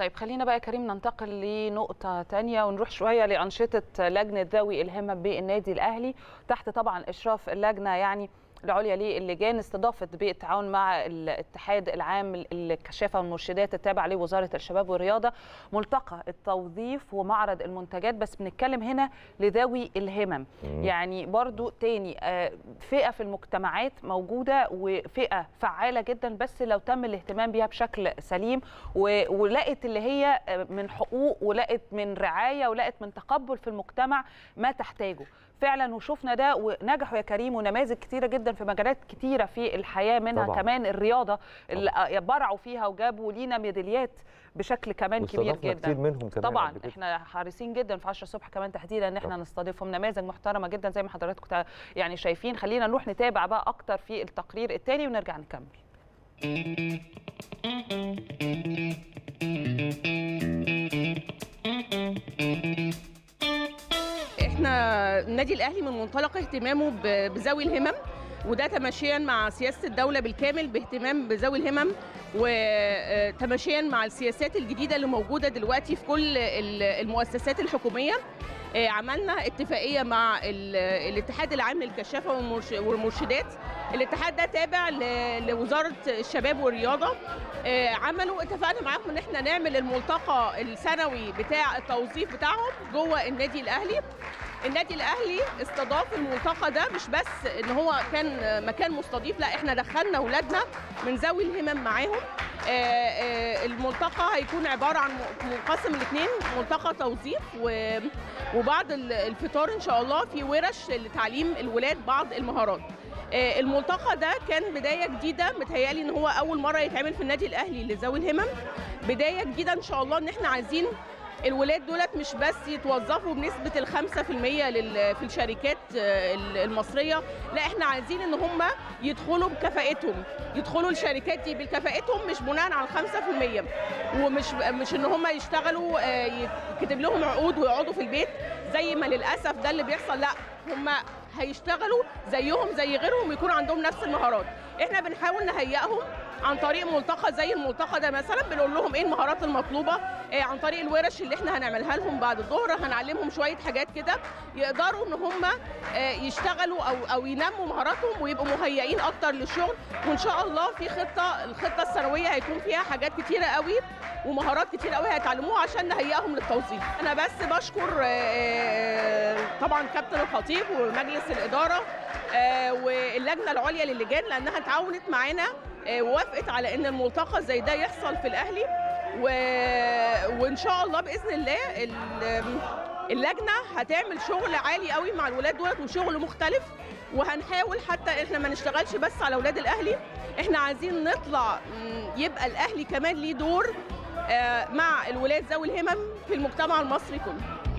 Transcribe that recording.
طيب خلينا بقى يا كريم ننتقل لنقطة تانية ونروح شوية لأنشطة لجنة ذوي الهمم بالنادي الأهلي تحت طبعا إشراف اللجنة يعني العليا للجان استضافت بالتعاون مع الاتحاد العام للكشافه والمرشدات التابع لوزاره الشباب والرياضه ملتقى التوظيف ومعرض المنتجات بس بنتكلم هنا لذوي الهمم مم. يعني برضو تاني آه، فئه في المجتمعات موجوده وفئه فعاله جدا بس لو تم الاهتمام بيها بشكل سليم و- ولقت اللي هي آه، من حقوق ولقت من رعايه ولقت من تقبل في المجتمع ما تحتاجه فعلا وشفنا ده ونجحوا يا كريم ونماذج كتيره جدا في مجالات كتيره في الحياه منها طبعاً. طبعا. كمان الرياضه اللي برعوا فيها وجابوا لينا ميداليات بشكل كمان كبير واستضفنا جدا كتير منهم كمان طبعا قبل كده. احنا حريصين جدا في 10 الصبح كمان تحديدا ان احنا طبعاً. نستضيفهم نماذج محترمه جدا زي ما حضراتكم تع- يعني شايفين خلينا نروح نتابع بقى اكتر في التقرير التاني ونرجع نكمل احنا النادي الاهلي من منطلق اهتمامه ب- بذوي الهمم وده تماشيا مع سياسه الدوله بالكامل باهتمام بذوي الهمم وتماشيا مع السياسات الجديده اللي موجوده دلوقتي في كل ال- المؤسسات الحكوميه آه، عملنا اتفاقيه مع ال- الاتحاد العام للكشافه والمرش- والمرشدات الاتحاد ده تابع ل- لوزاره الشباب والرياضه آه، عملوا اتفقنا معاهم ان احنا نعمل الملتقى السنوي بتاع التوظيف بتاعهم جوه النادي الاهلي النادي الاهلي استضاف الملتقى ده مش بس ان هو كان مكان مستضيف لا احنا دخلنا اولادنا من ذوي الهمم معاهم آه، آه، الملتقى هيكون عباره عن منقسم الاثنين ملتقى توظيف و- وبعد ال- الفطار ان شاء الله في ورش لتعليم الولاد بعض المهارات آه، الملتقى ده كان بدايه جديده متهيألي ان هو اول مره يتعمل في النادي الاهلي لذوي الهمم بدايه جديده ان شاء الله ان احنا عايزين الولاد دولت مش بس يتوظفوا بنسبة الخمسة في المية لل- في الشركات آه، ال- المصرية لا احنا عايزين ان هم يدخلوا بكفاءتهم يدخلوا الشركات دي بكفاءتهم مش بناء على الخمسة في المية ومش مش ان هم يشتغلوا آه، يكتب لهم عقود ويقعدوا في البيت زي ما للأسف ده اللي بيحصل لا هم هيشتغلوا زيهم زي غيرهم ويكون عندهم نفس المهارات احنا بنحاول نهيئهم عن طريق ملتقى زي الملتقى ده مثلا بنقول لهم ايه المهارات المطلوبه إيه عن طريق الورش اللي احنا هنعملها لهم بعد الظهر هنعلمهم شويه حاجات كده يقدروا ان هم آه، يشتغلوا او او ينموا مهاراتهم ويبقوا مهيئين اكتر للشغل وان شاء الله في خطه الخطه السنويه هيكون فيها حاجات كتيره قوي ومهارات كتير قوي هيتعلموها عشان نهيئهم للتوظيف انا بس بشكر آه، طبعا كابتن الخطيب ومجلس الاداره آه، واللجنه العليا للجان لانها تعاونت معانا آه، ووافقت على ان الملتقى زي ده يحصل في الاهلي و... وان شاء الله باذن الله ال- اللجنه هتعمل شغل عالي قوي مع الولاد دولت وشغل مختلف وهنحاول حتى احنا ما نشتغلش بس على اولاد الاهلي احنا عايزين نطلع مم، يبقى الاهلي كمان ليه دور آه، مع الولاد ذوي الهمم في المجتمع المصري كله